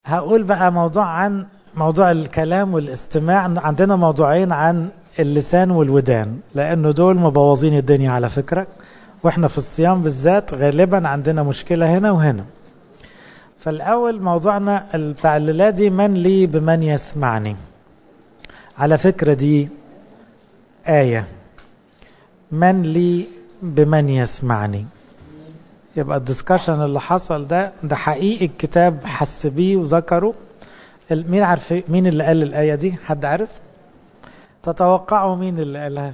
هقول بقى موضوع عن موضوع الكلام والاستماع عندنا موضوعين عن اللسان والودان لأنه دول مبوظين الدنيا على فكرة واحنا في الصيام بالذات غالبا عندنا مشكلة هنا وهنا فالأول موضوعنا بتاع الليلة دي من لي بمن يسمعني على فكرة دي آية من لي بمن يسمعني يبقى الدسكشن اللي حصل ده ده حقيقي الكتاب حس بيه وذكره مين عارف مين اللي قال الآية دي حد عارف تتوقعوا مين اللي قالها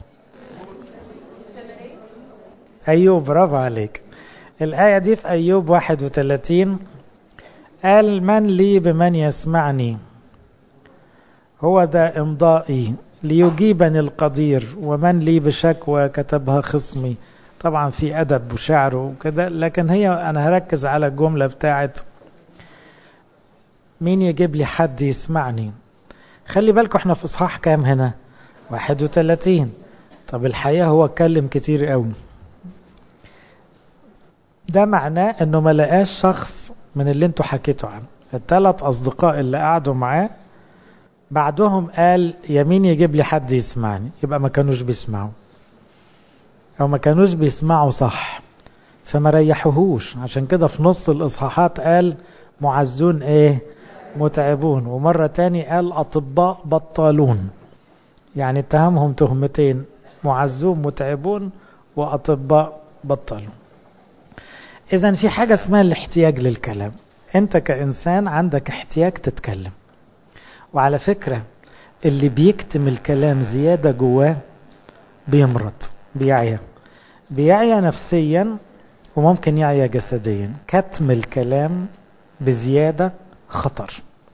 أيوب برافو عليك الآية دي في أيوب 31 قال من لي بمن يسمعني هو ذا إمضائي ليجيبني القدير ومن لي بشكوى كتبها خصمي طبعا في أدب وشعر وكده لكن هي أنا هركز على الجملة بتاعت مين يجيب لي حد يسمعني خلي بالكم احنا في إصحاح كام هنا 31 طب الحقيقة هو اتكلم كتير قوي ده معناه انه ما لقاش شخص من اللي انتوا حكيتوا عنه الثلاث اصدقاء اللي قعدوا معاه بعدهم قال يمين يجيب لي حد يسمعني يبقى ما كانوش بيسمعوا او ما كانوش بيسمعوا صح فما ريحوهوش عشان كده في نص الاصحاحات قال معزون ايه متعبون ومرة تاني قال اطباء بطالون يعني اتهمهم تهمتين معزون متعبون واطباء بطالون اذا في حاجة اسمها الاحتياج للكلام انت كانسان عندك احتياج تتكلم وعلى فكرة اللي بيكتم الكلام زيادة جواه بيمرض بيعيا بيعيا نفسيا وممكن يعيا جسديا كتم الكلام بزيادة خطر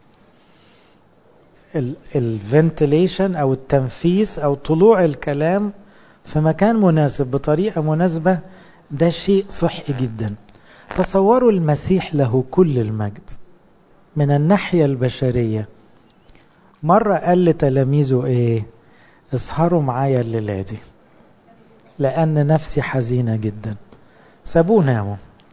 الفنتليشن او التنفيس او طلوع الكلام في مكان مناسب بطريقة مناسبة ده شيء صحي جدا تصوروا المسيح له كل المجد من الناحية البشرية مرة قال لتلاميذه ايه اسهروا معايا الليلة دي لأن نفسي حزينة جدا سابوه ناموا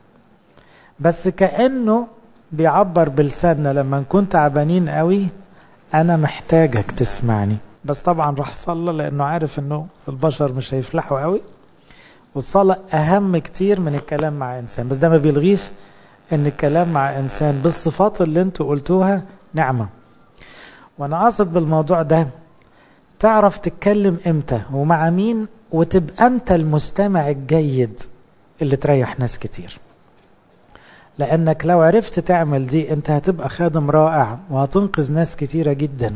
بس كأنه بيعبر بلساننا لما نكون تعبانين قوي أنا محتاجك تسمعني بس طبعا راح صلى لأنه عارف أنه البشر مش هيفلحوا قوي والصلاة أهم كتير من الكلام مع إنسان بس ده ما بيلغيش أن الكلام مع إنسان بالصفات اللي انتوا قلتوها نعمة وأنا قاصد بالموضوع ده تعرف تتكلم إمتى ومع مين وتبقى أنت المستمع الجيد اللي تريح ناس كتير لأنك لو عرفت تعمل دي أنت هتبقى خادم رائع وهتنقذ ناس كتيرة جدا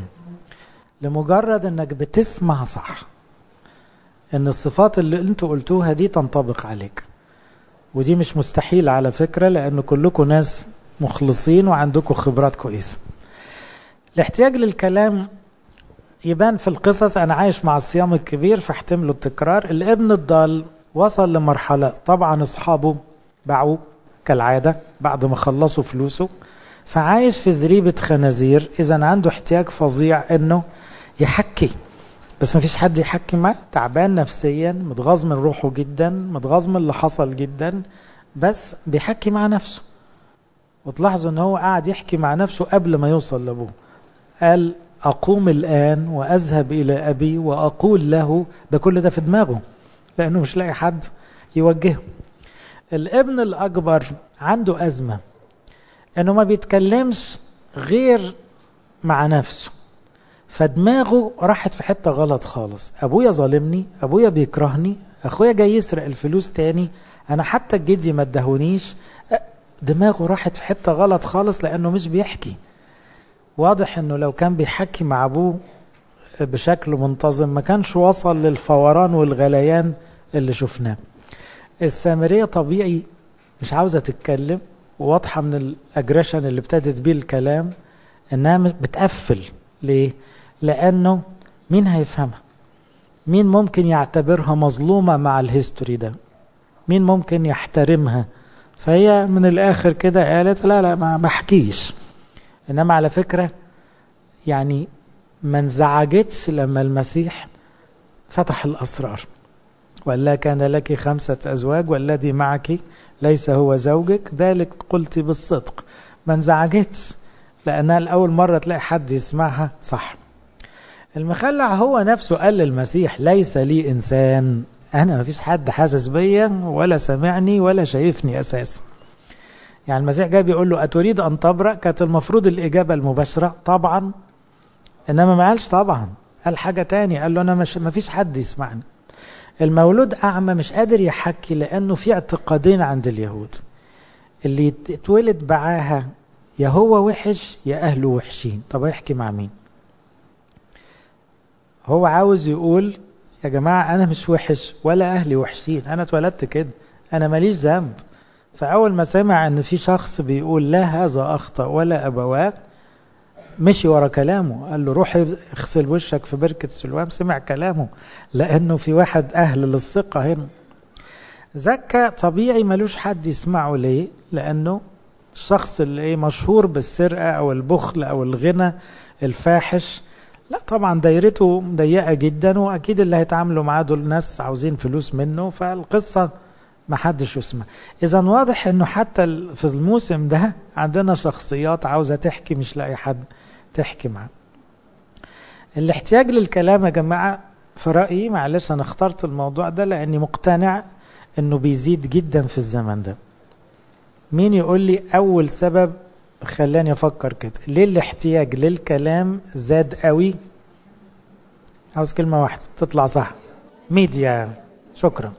لمجرد أنك بتسمع صح ان الصفات اللي انتوا قلتوها دي تنطبق عليك ودي مش مستحيلة على فكرة لان كلكم ناس مخلصين وعندكم خبرات كويسة الاحتياج للكلام يبان في القصص انا عايش مع الصيام الكبير فاحتملوا التكرار الابن الضال وصل لمرحلة طبعا اصحابه باعوه كالعادة بعد ما خلصوا فلوسه فعايش في زريبة خنازير اذا عنده احتياج فظيع انه يحكي بس ما فيش حد يحكي معاه تعبان نفسيا متغاظ من روحه جدا متغاظ من اللي حصل جدا بس بيحكي مع نفسه وتلاحظوا ان هو قاعد يحكي مع نفسه قبل ما يوصل لابوه قال اقوم الان واذهب الى ابي واقول له ده كل ده في دماغه لانه مش لاقي حد يوجهه الابن الاكبر عنده ازمه انه ما بيتكلمش غير مع نفسه فدماغه راحت في حتة غلط خالص أبويا ظالمني أبويا بيكرهني أخويا جاي يسرق الفلوس تاني أنا حتى الجدي ما ادهونيش دماغه راحت في حتة غلط خالص لأنه مش بيحكي واضح أنه لو كان بيحكي مع أبوه بشكل منتظم ما كانش وصل للفوران والغليان اللي شفناه السامرية طبيعي مش عاوزة تتكلم واضحة من الأجريشن اللي ابتدت بيه الكلام إنها بتقفل ليه؟ لأنه مين هيفهمها مين ممكن يعتبرها مظلومة مع الهيستوري ده مين ممكن يحترمها فهي من الآخر كده قالت لا لا ما بحكيش إنما على فكرة يعني ما انزعجتش لما المسيح فتح الأسرار ولا كان لك خمسة أزواج والذي معك ليس هو زوجك ذلك قلت بالصدق ما انزعجتش لأنها لأول مرة تلاقي حد يسمعها صح المخلع هو نفسه قال للمسيح ليس لي إنسان أنا ما فيش حد حاسس بيا ولا سمعني ولا شايفني أساسا يعني المسيح جاي بيقول له أتريد أن تبرأ كانت المفروض الإجابة المباشرة طبعا إنما ما قالش طبعا قال حاجة تاني قال له أنا مش ما فيش حد يسمعني المولود أعمى مش قادر يحكي لأنه في اعتقادين عند اليهود اللي اتولد بعاها يا هو وحش يا أهله وحشين طب يحكي مع مين هو عاوز يقول يا جماعة أنا مش وحش ولا أهلي وحشين أنا اتولدت كده أنا ماليش ذنب فأول ما سمع أن في شخص بيقول لا هذا أخطأ ولا أبواه مشي ورا كلامه قال له روح اغسل وشك في بركة سلوام سمع كلامه لأنه في واحد أهل للثقة هنا زكى طبيعي ملوش حد يسمعه ليه لأنه الشخص اللي مشهور بالسرقة أو البخل أو الغنى الفاحش لا طبعا دايرته ضيقة جدا وأكيد اللي هيتعاملوا معاه دول ناس عاوزين فلوس منه فالقصة ما حدش يسمع إذا واضح أنه حتى في الموسم ده عندنا شخصيات عاوزة تحكي مش لاقي حد تحكي معاه الاحتياج للكلام يا جماعة في رأيي معلش أنا اخترت الموضوع ده لأني مقتنع أنه بيزيد جدا في الزمن ده مين يقول لي أول سبب خلاني أفكر كده ليه الاحتياج للكلام زاد قوي عاوز كلمة واحدة تطلع صح ميديا شكرا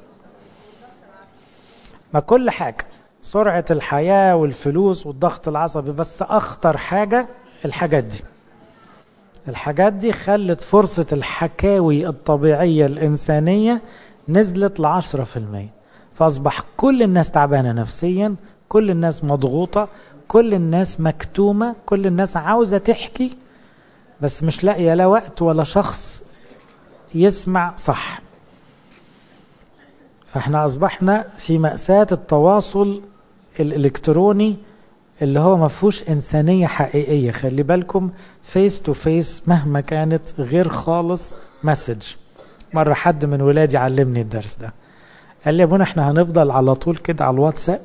ما كل حاجة سرعة الحياة والفلوس والضغط العصبي بس أخطر حاجة الحاجات دي الحاجات دي خلت فرصة الحكاوي الطبيعية الإنسانية نزلت لعشرة في المية فأصبح كل الناس تعبانة نفسيا كل الناس مضغوطة كل الناس مكتومة كل الناس عاوزة تحكي بس مش لاقية لا وقت ولا شخص يسمع صح فاحنا أصبحنا في مأساة التواصل الإلكتروني اللي هو ما فيهوش إنسانية حقيقية خلي بالكم فيس تو فيس مهما كانت غير خالص مسج مرة حد من ولادي علمني الدرس ده قال لي يا ابونا احنا هنفضل على طول كده على الواتساب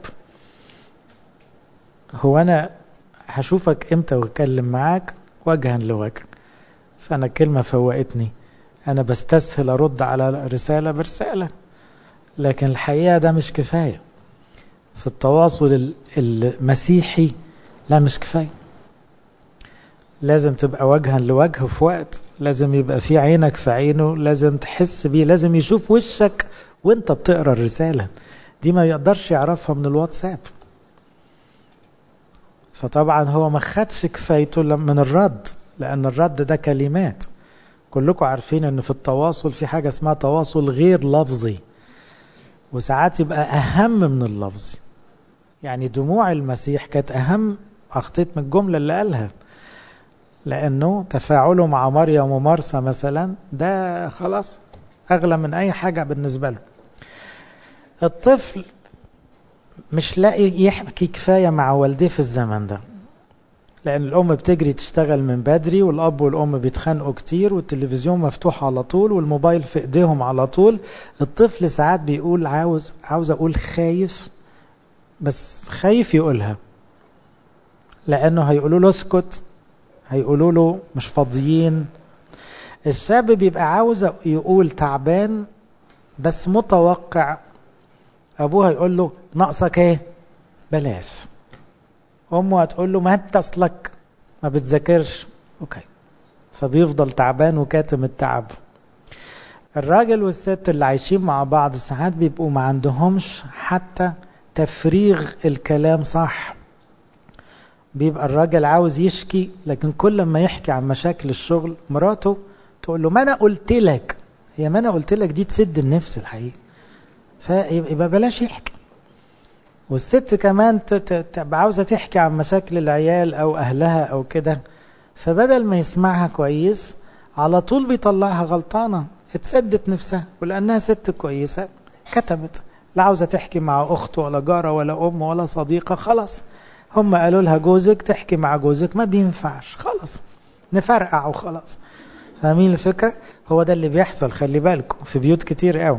هو انا هشوفك امتى واتكلم معاك وجها لوجه فانا كلمة فوقتني انا بستسهل ارد على رسالة برسالة لكن الحقيقة ده مش كفاية في التواصل المسيحي لا مش كفاية لازم تبقى وجها لوجه في وقت لازم يبقى في عينك في عينه لازم تحس بيه لازم يشوف وشك وانت بتقرا الرسالة دي ما يقدرش يعرفها من الواتساب فطبعا هو ما خدش كفايته من الرد لأن الرد ده كلمات كلكم عارفين ان في التواصل في حاجة اسمها تواصل غير لفظي وساعات يبقى أهم من اللفظ يعني دموع المسيح كانت أهم أخطيت من الجملة اللي قالها لأنه تفاعله مع مريم ومرسى مثلا ده خلاص أغلى من أي حاجة بالنسبة له الطفل مش لاقي يحكي كفاية مع والديه في الزمن ده لأن الأم بتجري تشتغل من بدري والأب والأم بيتخانقوا كتير والتلفزيون مفتوح على طول والموبايل في إيديهم على طول الطفل ساعات بيقول عاوز عاوز أقول خايف بس خايف يقولها لأنه هيقولوا له اسكت هيقولوا له مش فاضيين الشاب بيبقى عاوز يقول تعبان بس متوقع أبوه هيقول له ناقصك ايه بلاش امه هتقول له ما انت اصلك ما بتذاكرش اوكي فبيفضل تعبان وكاتم التعب الراجل والست اللي عايشين مع بعض ساعات بيبقوا ما عندهمش حتى تفريغ الكلام صح بيبقى الراجل عاوز يشكي لكن كل ما يحكي عن مشاكل الشغل مراته تقول له ما انا قلت لك هي ما انا قلت لك دي تسد النفس الحقيقه فيبقى بلاش يحكي والست كمان تبقى عاوزة تحكي عن مشاكل العيال أو أهلها أو كده فبدل ما يسمعها كويس على طول بيطلعها غلطانة اتسدت نفسها ولأنها ست كويسة كتبت لا عاوزة تحكي مع أخت ولا جارة ولا أم ولا صديقة خلاص هم قالوا لها جوزك تحكي مع جوزك ما بينفعش خلاص نفرقع وخلاص فاهمين الفكرة هو ده اللي بيحصل خلي بالكم في بيوت كتير قوي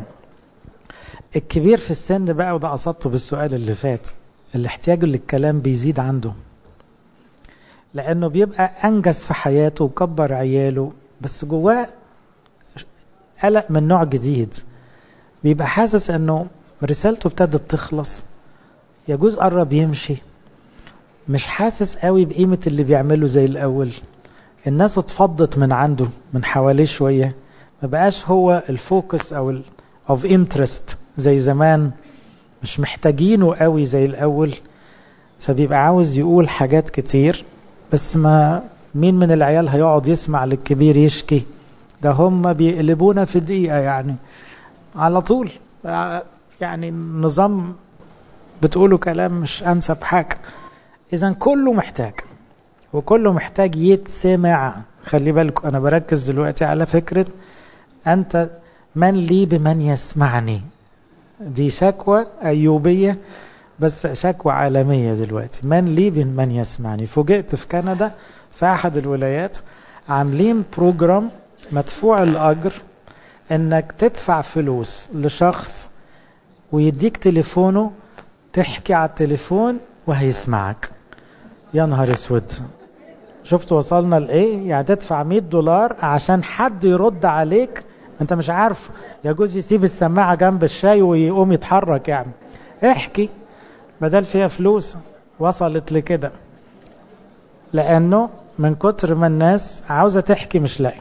الكبير في السن بقى وده قصدته بالسؤال اللي فات الاحتياج للكلام بيزيد عنده لأنه بيبقى أنجز في حياته وكبر عياله بس جواه قلق من نوع جديد بيبقى حاسس أنه رسالته ابتدت تخلص يجوز قرب يمشي مش حاسس قوي بقيمة اللي بيعمله زي الأول الناس اتفضت من عنده من حواليه شوية ما بقاش هو الفوكس أو ال of interest زي زمان مش محتاجينه قوي زي الأول فبيبقى عاوز يقول حاجات كتير بس ما مين من العيال هيقعد يسمع للكبير يشكي ده هم بيقلبونا في دقيقة يعني على طول يعني النظام بتقولوا كلام مش أنسب حاجة إذا كله محتاج وكله محتاج يتسمع خلي بالك أنا بركز دلوقتي على فكرة أنت من لي بمن يسمعني دي شكوى أيوبية بس شكوى عالمية دلوقتي من لي بمن يسمعني فوجئت في كندا في أحد الولايات عاملين بروجرام مدفوع الأجر انك تدفع فلوس لشخص ويديك تليفونه تحكي على التليفون وهيسمعك يا نهار اسود شفت وصلنا لايه يعني تدفع 100 دولار عشان حد يرد عليك انت مش عارف يجوز يسيب السماعه جنب الشاي ويقوم يتحرك يعني احكي بدل فيها فلوس وصلت لكده لانه من كتر ما الناس عاوزه تحكي مش لاقي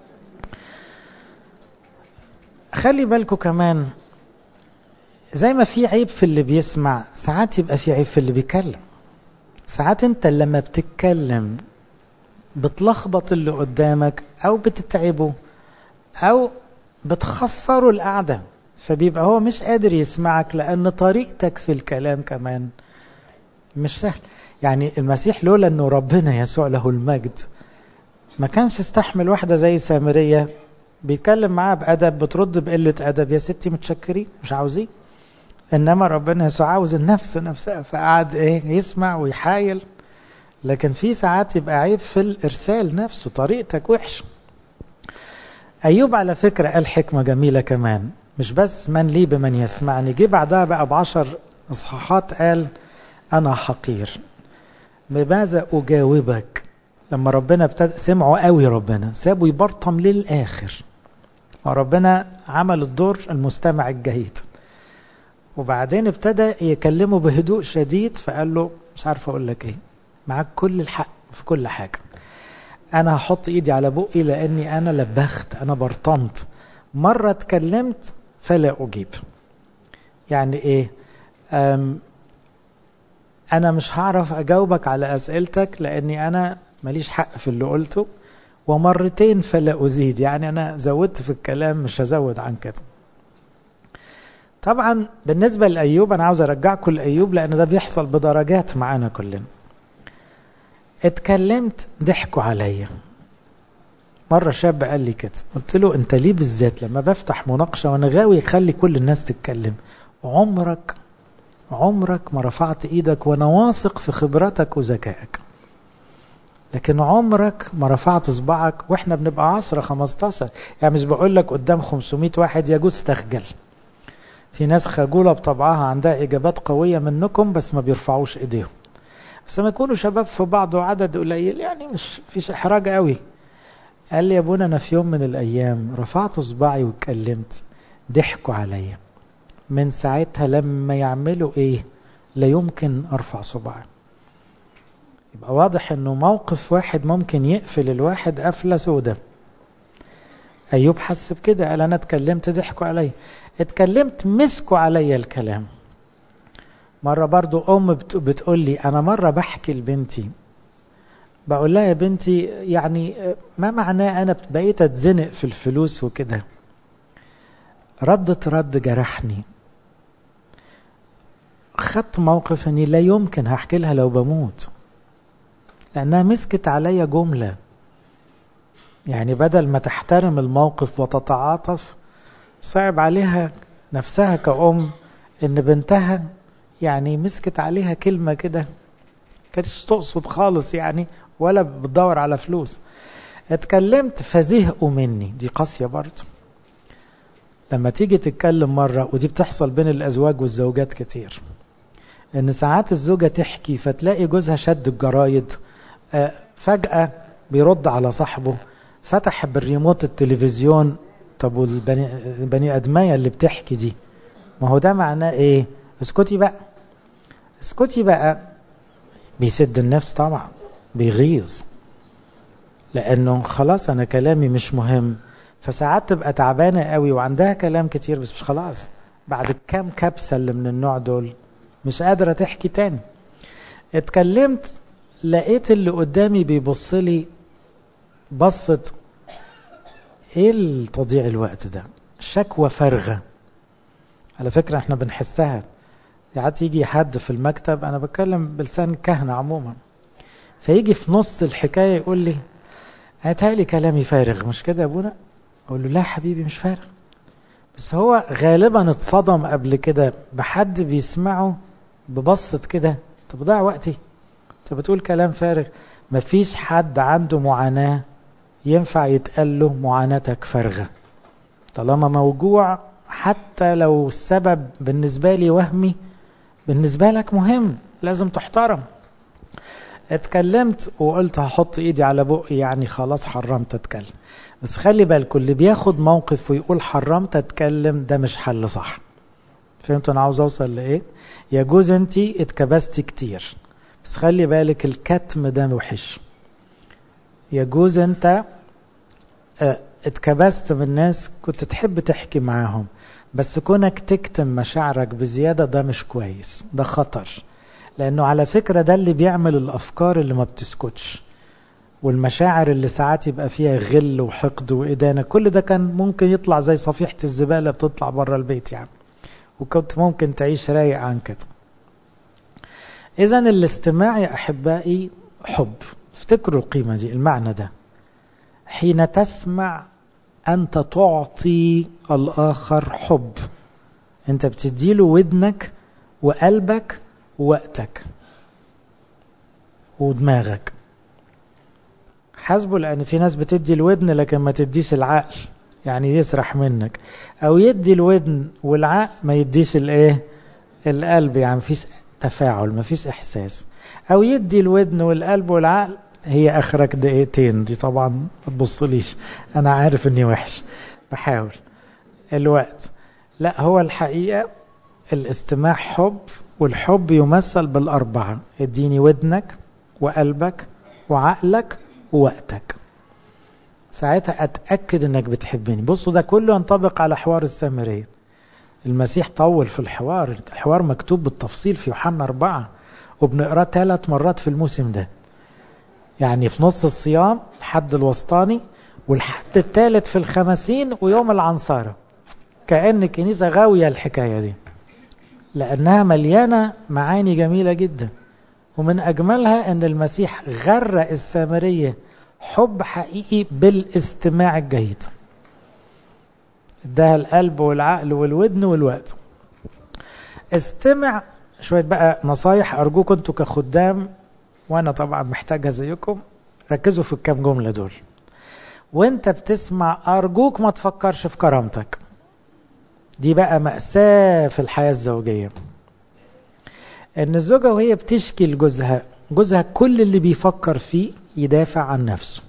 خلي بالكم كمان زي ما في عيب في اللي بيسمع ساعات يبقى في عيب في اللي بيتكلم ساعات انت لما بتتكلم بتلخبط اللي قدامك او بتتعبه او بتخسره القعده فبيبقى هو مش قادر يسمعك لان طريقتك في الكلام كمان مش سهل يعني المسيح لولا انه ربنا يسوع له المجد ما كانش استحمل واحده زي سامريه بيتكلم معاها بأدب بترد بقلة أدب يا ستي متشكرين مش عاوزين إنما ربنا يسوع عاوز النفس نفسها فقعد إيه يسمع ويحايل لكن في ساعات يبقى عيب في الإرسال نفسه طريقتك وحش أيوب على فكرة قال حكمة جميلة كمان مش بس من لي بمن يسمعني جه بعدها بقى بعشر إصحاحات قال أنا حقير بماذا أجاوبك لما ربنا ابتدى سمعوا قوي ربنا سابوا يبرطم للآخر وربنا عمل الدور المستمع الجيد وبعدين ابتدى يكلمه بهدوء شديد فقال له مش عارف اقول لك ايه معاك كل الحق في كل حاجه انا هحط ايدي على بقي لاني انا لبخت انا برطمت مره اتكلمت فلا اجيب يعني ايه انا مش هعرف اجاوبك على اسئلتك لاني انا ماليش حق في اللي قلته ومرتين فلا أزيد يعني أنا زودت في الكلام مش هزود عن كده طبعا بالنسبة لأيوب أنا عاوز أرجعكم لأيوب لأن ده بيحصل بدرجات معانا كلنا اتكلمت ضحكوا عليا مرة شاب قال لي كده قلت له انت ليه بالذات لما بفتح مناقشة وانا غاوي يخلي كل الناس تتكلم عمرك عمرك ما رفعت ايدك وانا واثق في خبرتك وذكائك لكن عمرك ما رفعت صباعك واحنا بنبقى 10 15 يعني مش بقول لك قدام 500 واحد يجوز تخجل في ناس خجولة بطبعها عندها إجابات قوية منكم بس ما بيرفعوش إيديهم بس لما يكونوا شباب في بعض وعدد قليل يعني مش فيش إحراج قوي قال لي يا ابونا أنا في يوم من الأيام رفعت صباعي واتكلمت ضحكوا عليا من ساعتها لما يعملوا إيه لا يمكن أرفع صباعي يبقى واضح انه موقف واحد ممكن يقفل الواحد قفله سودة ايوب حس بكده قال انا اتكلمت ضحكوا عليا اتكلمت مسكوا عليا الكلام مرة برضو ام بتقول لي انا مرة بحكي لبنتي بقول لها يا بنتي يعني ما معناه انا بقيت اتزنق في الفلوس وكده ردت رد جرحني خدت موقف اني لا يمكن هحكي لها لو بموت لأنها مسكت عليا جملة يعني بدل ما تحترم الموقف وتتعاطف صعب عليها نفسها كأم إن بنتها يعني مسكت عليها كلمة كده كانتش تقصد خالص يعني ولا بتدور على فلوس اتكلمت فزهقوا مني دي قاسية برضه لما تيجي تتكلم مرة ودي بتحصل بين الأزواج والزوجات كتير إن ساعات الزوجة تحكي فتلاقي جوزها شد الجرايد فجأة بيرد على صاحبه فتح بالريموت التلفزيون طب والبني ادمية اللي بتحكي دي ما هو ده معناه ايه اسكتي بقى اسكتي بقى بيسد النفس طبعا بيغيظ لانه خلاص انا كلامي مش مهم فساعات تبقى تعبانة قوي وعندها كلام كتير بس مش خلاص بعد كام كبسة اللي من النوع دول مش قادرة تحكي تاني اتكلمت لقيت اللي قدامي بيبص لي بصت ايه التضييع الوقت ده شكوى فارغة على فكرة احنا بنحسها ساعات يجي حد في المكتب انا بتكلم بلسان كهنة عموما فيجي في نص الحكاية يقول لي هتهيألي كلامي فارغ مش كده يا ابونا اقول له لا حبيبي مش فارغ بس هو غالبا اتصدم قبل كده بحد بيسمعه ببسط كده طب ضيع وقتي انت بتقول كلام فارغ مفيش حد عنده معاناة ينفع يتقال له معاناتك فارغة طالما موجوع حتى لو السبب بالنسبة لي وهمي بالنسبة لك مهم لازم تحترم اتكلمت وقلت هحط ايدي على بقي يعني خلاص حرمت اتكلم بس خلي بالكم اللي بياخد موقف ويقول حرمت اتكلم ده مش حل صح فهمتوا انا عاوز اوصل لايه يجوز انت اتكبستي كتير بس خلي بالك الكتم ده وحش يجوز انت اه اتكبست من الناس كنت تحب تحكي معاهم بس كونك تكتم مشاعرك بزيادة ده مش كويس ده خطر لانه على فكرة ده اللي بيعمل الافكار اللي ما بتسكتش والمشاعر اللي ساعات يبقى فيها غل وحقد وإدانة كل ده كان ممكن يطلع زي صفيحة الزبالة بتطلع بره البيت يعني وكنت ممكن تعيش رايق عن كده إذا الاستماع يا أحبائي حب افتكروا القيمة دي المعنى ده حين تسمع أنت تعطي الآخر حب أنت بتديله ودنك وقلبك ووقتك ودماغك حاسبه لأن في ناس بتدي الودن لكن ما تديش العقل يعني يسرح منك أو يدي الودن والعقل ما يديش الإيه القلب يعني مفيش تفاعل مفيش إحساس أو يدي الودن والقلب والعقل هي آخرك دقيقتين دي طبعا ما تبصليش أنا عارف إني وحش بحاول الوقت لا هو الحقيقة الاستماع حب والحب يمثل بالأربعة اديني ودنك وقلبك وعقلك ووقتك ساعتها أتأكد أنك بتحبني بصوا ده كله ينطبق على حوار السامرية المسيح طول في الحوار الحوار مكتوب بالتفصيل في يوحنا أربعة وبنقراه ثلاث مرات في الموسم ده يعني في نص الصيام الحد الوسطاني والحد الثالث في الخمسين ويوم العنصرة كأن الكنيسة غاوية الحكاية دي لأنها مليانة معاني جميلة جدا ومن أجملها أن المسيح غرق السامرية حب حقيقي بالاستماع الجيد اداها القلب والعقل والودن والوقت استمع شوية بقى نصايح أرجوكم أنتوا كخدام وأنا طبعا محتاجها زيكم ركزوا في الكام جملة دول وانت بتسمع أرجوك ما تفكرش في كرامتك دي بقى مأساة في الحياة الزوجية ان الزوجة وهي بتشكي لجوزها جوزها كل اللي بيفكر فيه يدافع عن نفسه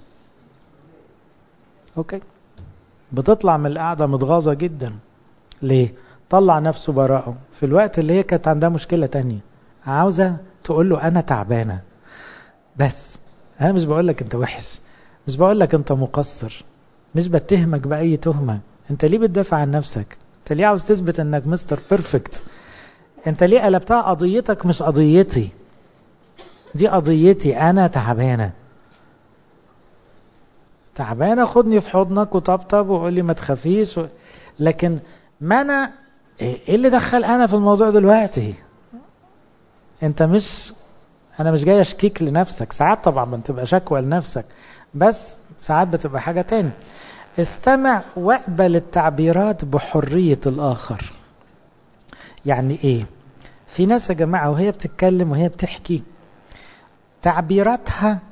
اوكي بتطلع من القعدة متغاظة جدا ليه طلع نفسه براءه في الوقت اللي هي كانت عندها مشكلة تانية عاوزة تقول له انا تعبانة بس انا مش بقول لك انت وحش مش بقول لك انت مقصر مش بتهمك بأي تهمة انت ليه بتدافع عن نفسك انت ليه عاوز تثبت انك مستر بيرفكت انت ليه قلبتها قضيتك مش قضيتي دي قضيتي انا تعبانه تعبانه خدني في حضنك وطبطب وقول لي ما تخافيش و... لكن ما انا ايه اللي دخل انا في الموضوع دلوقتي انت مش انا مش جاي اشكيك لنفسك ساعات طبعا بتبقى شكوى لنفسك بس ساعات بتبقى حاجه تاني استمع واقبل التعبيرات بحريه الاخر يعني ايه في ناس يا جماعة وهي بتتكلم وهي بتحكي تعبيراتها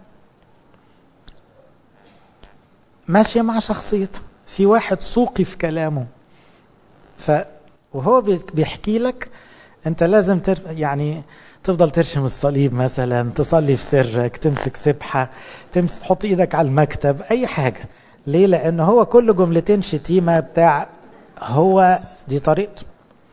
ماشية مع شخصيتها في واحد سوقي في كلامه ف وهو بيحكي لك انت لازم تر... يعني تفضل ترشم الصليب مثلا تصلي في سرك تمسك سبحة تمسك تحط ايدك على المكتب اي حاجة ليه لان هو كل جملتين شتيمة بتاع هو دي طريقته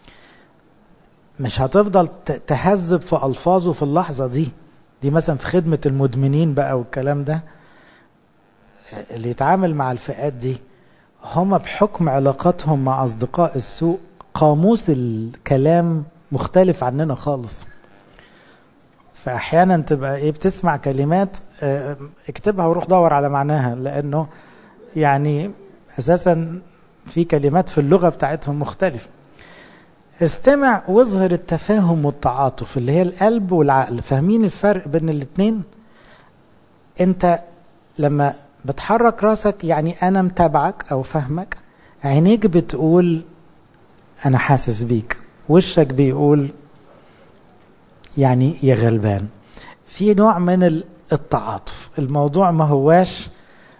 مش هتفضل تهذب في الفاظه في اللحظة دي دي مثلا في خدمة المدمنين بقى والكلام ده اللي يتعامل مع الفئات دي هم بحكم علاقاتهم مع أصدقاء السوء قاموس الكلام مختلف عننا خالص فأحيانا تبقى إيه بتسمع كلمات اه اكتبها وروح دور على معناها لأنه يعني أساسا في كلمات في اللغة بتاعتهم مختلفة استمع واظهر التفاهم والتعاطف اللي هي القلب والعقل فاهمين الفرق بين الاثنين انت لما بتحرك راسك يعني انا متابعك او فاهمك عينيك بتقول انا حاسس بيك وشك بيقول يعني يا غلبان في نوع من التعاطف الموضوع ما هواش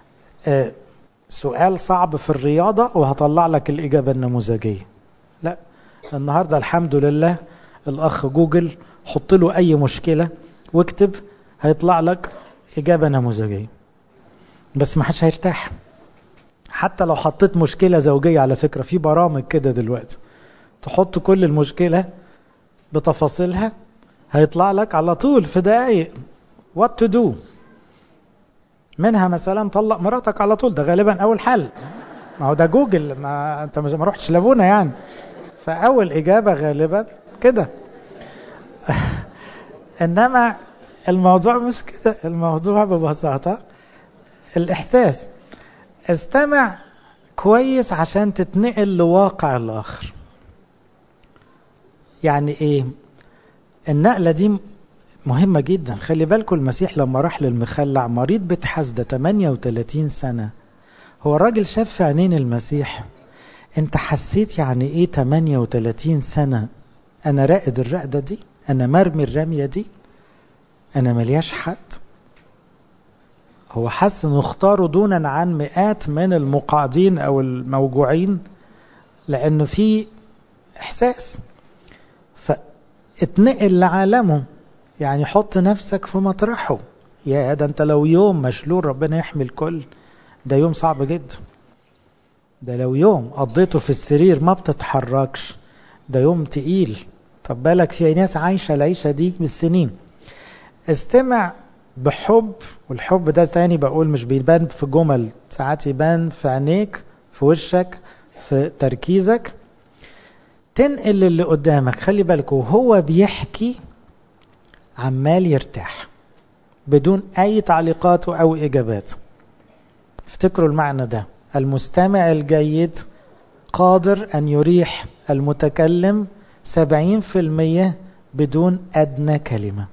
سؤال صعب في الرياضة وهطلع لك الإجابة النموذجية لا النهاردة الحمد لله الأخ جوجل حط له أي مشكلة واكتب هيطلع لك إجابة نموذجية بس ما حدش هيرتاح حتى لو حطيت مشكلة زوجية على فكرة في برامج كده دلوقتي تحط كل المشكلة بتفاصيلها هيطلع لك على طول في دقايق what to do منها مثلا طلق مراتك على طول ده غالبا أول حل ما هو ده جوجل ما انت ما رحتش لابونا يعني فأول إجابة غالبا كده إنما الموضوع مش كده الموضوع ببساطة الإحساس استمع كويس عشان تتنقل لواقع الآخر يعني إيه النقلة دي مهمة جدا خلي بالكم المسيح لما راح للمخلع مريض بتحسده 38 سنة هو الراجل شاف في عينين المسيح انت حسيت يعني ايه 38 سنة انا رائد الرقدة دي انا مرمي الرمية دي انا ملياش حد هو حس انه اختاره دونا عن مئات من المقاعدين او الموجوعين لانه في احساس فاتنقل لعالمه يعني حط نفسك في مطرحه يا ده انت لو يوم مشلول ربنا يحمي الكل ده يوم صعب جدا ده لو يوم قضيته في السرير ما بتتحركش ده يوم تقيل طب بالك في ناس عايشة العيشة دي بالسنين استمع بحب والحب ده تاني بقول مش بيبان في جمل ساعات يبان في عينيك في وشك في تركيزك تنقل اللي قدامك خلي بالك وهو بيحكي عمال يرتاح بدون اي تعليقات او اجابات افتكروا المعنى ده المستمع الجيد قادر أن يريح المتكلم سبعين في المية بدون أدنى كلمة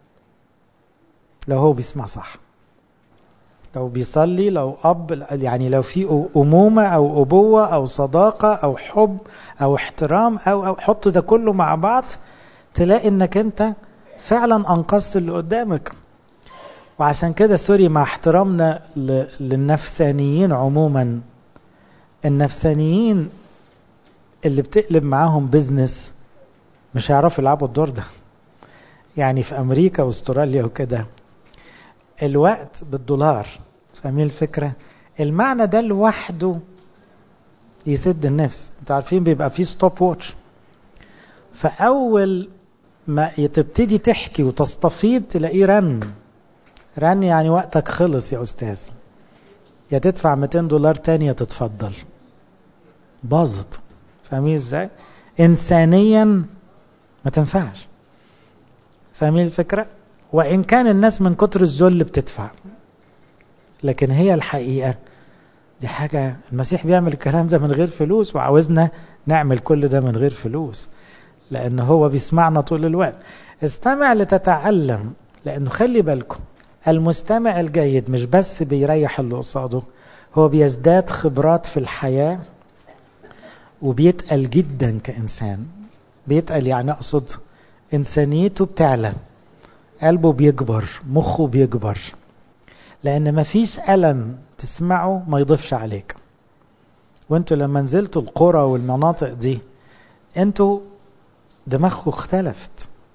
لو هو بيسمع صح لو بيصلي لو أب يعني لو في أمومة أو أبوة أو صداقة أو حب أو احترام أو, أو حط ده كله مع بعض تلاقي أنك أنت فعلا أنقذت اللي قدامك وعشان كده سوري مع احترامنا للنفسانيين عموما النفسانيين اللي بتقلب معاهم بيزنس مش هيعرفوا يلعبوا الدور ده يعني في امريكا واستراليا وكده الوقت بالدولار فاهمين الفكرة المعنى ده لوحده يسد النفس انتوا عارفين بيبقى فيه ستوب واتش فاول ما تبتدي تحكي وتستفيض تلاقيه رن رن يعني وقتك خلص يا أستاذ يا تدفع 200 دولار تاني يا تتفضل باظت فاهمين ازاي انسانيا ما تنفعش فاهمين الفكرة وإن كان الناس من كتر الذل بتدفع لكن هي الحقيقة دي حاجة المسيح بيعمل الكلام ده من غير فلوس وعاوزنا نعمل كل ده من غير فلوس لأن هو بيسمعنا طول الوقت استمع لتتعلم لأنه خلي بالكم المستمع الجيد مش بس بيريح اللي قصاده هو بيزداد خبرات في الحياة وبيتقل جدا كإنسان بيتقل يعني أقصد إنسانيته بتعلى قلبه بيكبر مخه بيكبر لأن مفيش ألم تسمعه ما يضيفش عليك وانتوا لما نزلتوا القرى والمناطق دي انتوا دماغكم اختلفت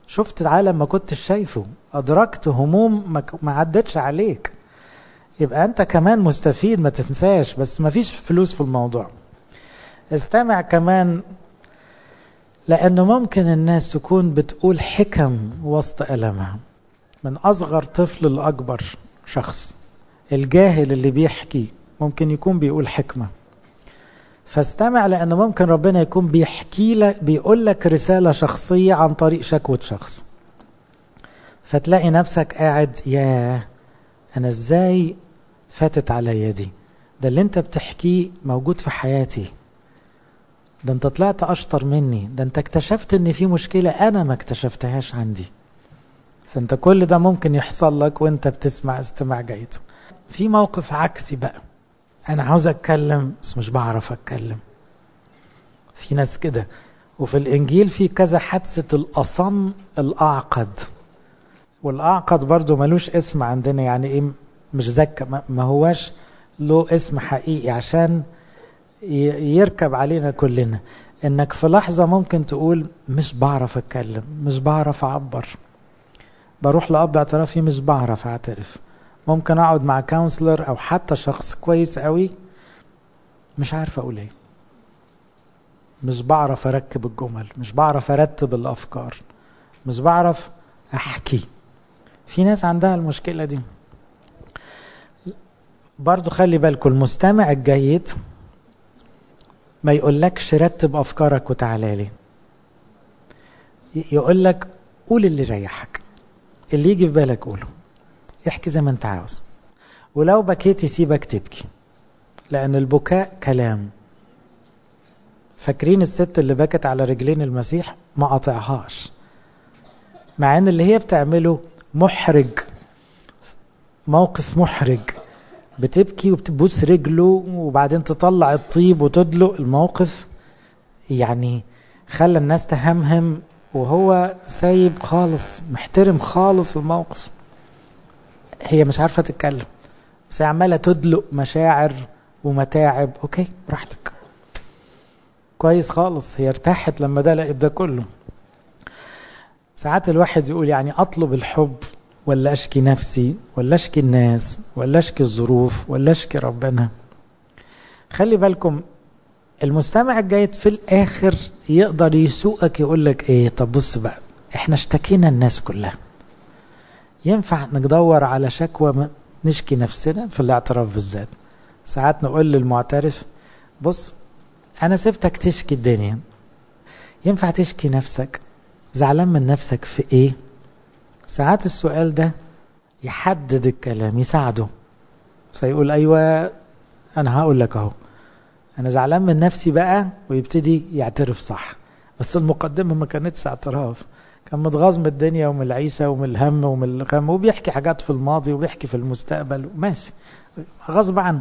شفت عالم ما كنتش شايفه أدركت هموم ما عدتش عليك يبقى أنت كمان مستفيد ما تنساش بس ما فيش فلوس في الموضوع استمع كمان لأنه ممكن الناس تكون بتقول حكم وسط ألمها من أصغر طفل لأكبر شخص الجاهل اللي بيحكي ممكن يكون بيقول حكمة فاستمع لأن ممكن ربنا يكون بيحكي لك بيقول لك رسالة شخصية عن طريق شكوى شخص فتلاقي نفسك قاعد يا أنا إزاي فاتت عليا دي ده اللي انت بتحكيه موجود في حياتي ده انت طلعت أشطر مني ده انت اكتشفت ان في مشكلة أنا ما اكتشفتهاش عندي فانت كل ده ممكن يحصل لك وانت بتسمع استماع جيد في موقف عكسي بقى انا عاوز اتكلم بس مش بعرف اتكلم في ناس كده وفي الانجيل في كذا حادثة الاصم الاعقد والاعقد برضو ملوش اسم عندنا يعني ايه مش زكى ما هواش له اسم حقيقي عشان يركب علينا كلنا انك في لحظة ممكن تقول مش بعرف اتكلم مش بعرف اعبر بروح لأب اعترافي مش بعرف اعترف ممكن اقعد مع كونسلر او حتى شخص كويس قوي مش عارف اقول ايه مش بعرف اركب الجمل مش بعرف ارتب الافكار مش بعرف احكي في ناس عندها المشكلة دي برضو خلي بالكم المستمع الجيد ما يقولكش رتب افكارك وتعالى لي يقول لك قول اللي يريحك اللي يجي في بالك قوله احكي زي ما انت عاوز ولو بكيت يسيبك تبكي لان البكاء كلام فاكرين الست اللي بكت على رجلين المسيح ما قطعهاش مع ان اللي هي بتعمله محرج موقف محرج بتبكي وبتبوس رجله وبعدين تطلع الطيب وتدلق الموقف يعني خلى الناس تهمهم وهو سايب خالص محترم خالص الموقف هي مش عارفة تتكلم بس هي عمالة تدلق مشاعر ومتاعب اوكي براحتك كويس خالص هي ارتاحت لما ده لقيت ده كله ساعات الواحد يقول يعني اطلب الحب ولا اشكي نفسي ولا اشكي الناس ولا اشكي الظروف ولا اشكي ربنا خلي بالكم المستمع الجيد في الاخر يقدر يسوقك يقول لك ايه طب بص بقى احنا اشتكينا الناس كلها ينفع ندور على شكوى نشكي نفسنا في الاعتراف بالذات ساعات نقول للمعترف بص انا سبتك تشكي الدنيا ينفع تشكي نفسك زعلان من نفسك في ايه ساعات السؤال ده يحدد الكلام يساعده فيقول ايوه انا هقول لك اهو انا زعلان من نفسي بقى ويبتدي يعترف صح بس المقدمة ما كانتش اعتراف كان متغاظ من الدنيا ومن العيشة ومن الهم ومن الغم وبيحكي حاجات في الماضي وبيحكي في المستقبل ماشي غصب عنه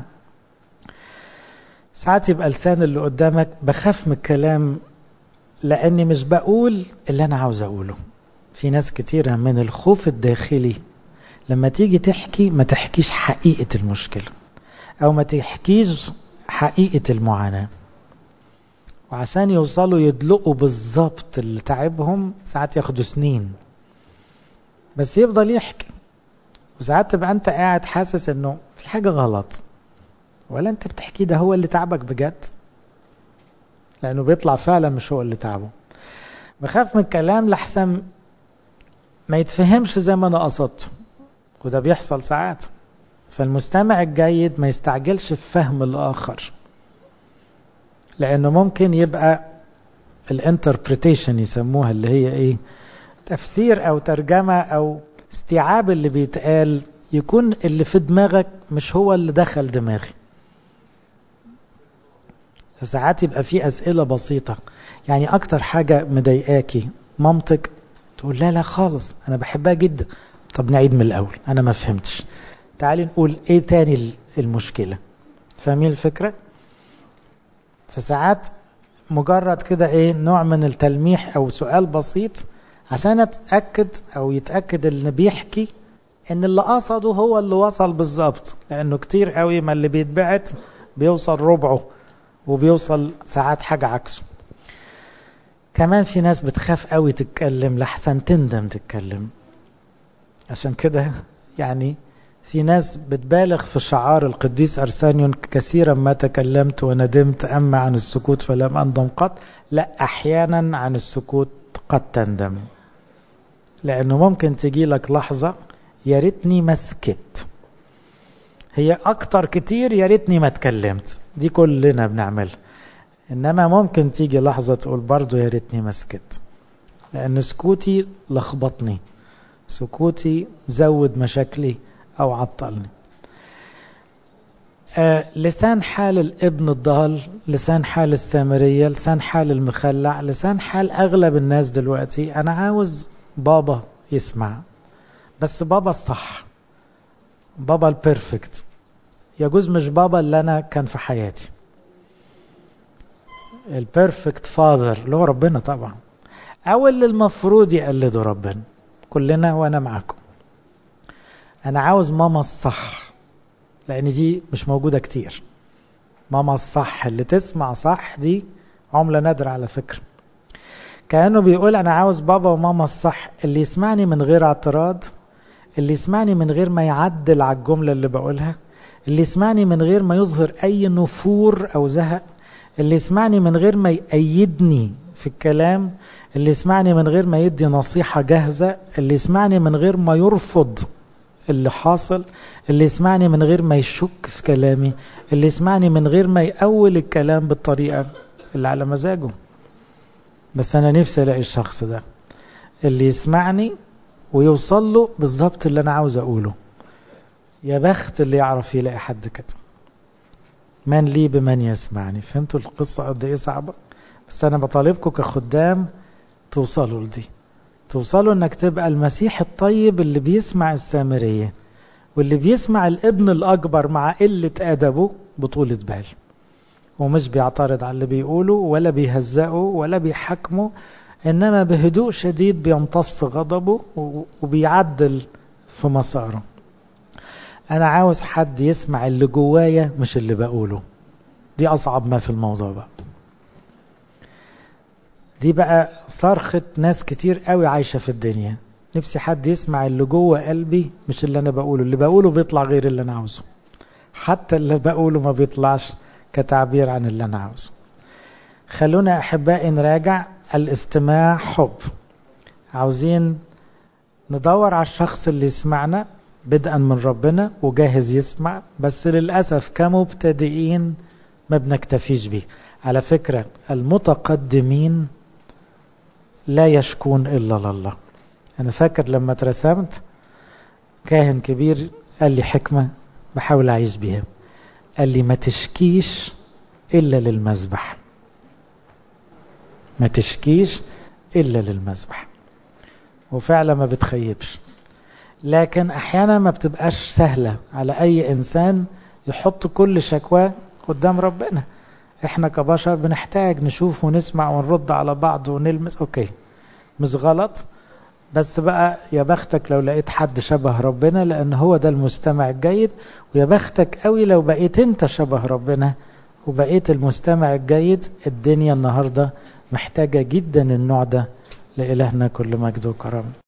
ساعات يبقى لسان اللي قدامك بخاف من الكلام لاني مش بقول اللي انا عاوز اقوله في ناس كتيرة من الخوف الداخلي لما تيجي تحكي ما تحكيش حقيقة المشكلة او ما تحكيش حقيقة المعاناة وعشان يوصلوا يدلقوا بالظبط اللي تعبهم ساعات ياخدوا سنين بس يفضل يحكي وساعات تبقى انت قاعد حاسس انه في حاجة غلط ولا انت بتحكي ده هو اللي تعبك بجد لانه بيطلع فعلا مش هو اللي تعبه بخاف من الكلام لحسن ما يتفهمش زي ما انا قصدته وده بيحصل ساعات فالمستمع الجيد ما يستعجلش في فهم الآخر لأنه ممكن يبقى الانتربريتيشن يسموها اللي هي ايه تفسير او ترجمة او استيعاب اللي بيتقال يكون اللي في دماغك مش هو اللي دخل دماغي فساعات يبقى في اسئلة بسيطة يعني اكتر حاجة مضايقاكي مامتك تقول لا لا خالص انا بحبها جدا طب نعيد من الاول انا ما فهمتش تعالي نقول ايه تاني المشكلة فاهمين الفكرة فساعات مجرد كده ايه نوع من التلميح او سؤال بسيط عشان اتأكد او يتأكد اللي بيحكي ان اللي قصده هو اللي وصل بالظبط لانه كتير قوي ما اللي بيتبعت بيوصل ربعه وبيوصل ساعات حاجة عكسه كمان في ناس بتخاف قوي تتكلم لحسن تندم تتكلم عشان كده يعني في ناس بتبالغ في شعار القديس أرسانيون كثيرا ما تكلمت وندمت أما عن السكوت فلم أندم قط لا أحيانا عن السكوت قد تندم لأنه ممكن تجي لك لحظة يا ريتني ما سكت هي أكتر كتير يا ريتني ما اتكلمت دي كلنا بنعملها إنما ممكن تيجي لحظة تقول برضو يا ريتني ما سكت لأن سكوتي لخبطني سكوتي زود مشاكلي أو عطلني آه لسان حال الابن الضال لسان حال السامرية لسان حال المخلع لسان حال أغلب الناس دلوقتي أنا عاوز بابا يسمع بس بابا الصح بابا البيرفكت يجوز مش بابا اللي أنا كان في حياتي البيرفكت فاذر اللي هو ربنا طبعا أو اللي المفروض يقلده ربنا كلنا وأنا معاكم أنا عاوز ماما الصح لأن دي مش موجودة كتير ماما الصح اللي تسمع صح دي عملة نادرة على فكرة كأنه بيقول أنا عاوز بابا وماما الصح اللي يسمعني من غير اعتراض اللي يسمعني من غير ما يعدل على الجملة اللي بقولها اللي يسمعني من غير ما يظهر أي نفور أو زهق اللي يسمعني من غير ما يأيدني في الكلام اللي يسمعني من غير ما يدي نصيحة جاهزة اللي يسمعني من غير ما يرفض اللي حاصل اللي يسمعني من غير ما يشك في كلامي اللي يسمعني من غير ما يأول الكلام بالطريقة اللي على مزاجه بس أنا نفسي ألاقي الشخص ده اللي يسمعني ويوصل له بالظبط اللي أنا عاوز أقوله يا بخت اللي يعرف يلاقي حد كده من لي بمن يسمعني فهمتوا القصة قد إيه صعبة بس أنا بطالبكم كخدام توصلوا لدي توصلوا انك تبقى المسيح الطيب اللي بيسمع السامرية واللي بيسمع الابن الأكبر مع قلة أدبه بطولة بال ومش بيعترض على اللي بيقوله ولا بيهزقه ولا بيحكمه إنما بهدوء شديد بيمتص غضبه وبيعدل في مساره أنا عاوز حد يسمع اللي جوايا مش اللي بقوله دي أصعب ما في الموضوع بقى دي بقى صرخة ناس كتير قوي عايشة في الدنيا نفسي حد يسمع اللي جوه قلبي مش اللي أنا بقوله اللي بقوله بيطلع غير اللي أنا عاوزه حتى اللي بقوله ما بيطلعش كتعبير عن اللي أنا عاوزه خلونا أحبائي نراجع الاستماع حب عاوزين ندور على الشخص اللي يسمعنا بدءا من ربنا وجاهز يسمع بس للأسف كمبتدئين ما بنكتفيش بيه على فكرة المتقدمين لا يشكون إلا لله أنا فاكر لما اترسمت كاهن كبير قال لي حكمة بحاول أعيش بيها قال لي ما تشكيش إلا للمذبح ما تشكيش إلا للمذبح وفعلا ما بتخيبش لكن أحيانا ما بتبقاش سهلة على أي إنسان يحط كل شكواه قدام ربنا احنا كبشر بنحتاج نشوف ونسمع ونرد على بعض ونلمس اوكي مش غلط بس بقى يا بختك لو لقيت حد شبه ربنا لان هو ده المستمع الجيد ويا بختك قوي لو بقيت انت شبه ربنا وبقيت المستمع الجيد الدنيا النهارده محتاجه جدا النوع ده لإلهنا كل مجد وكرم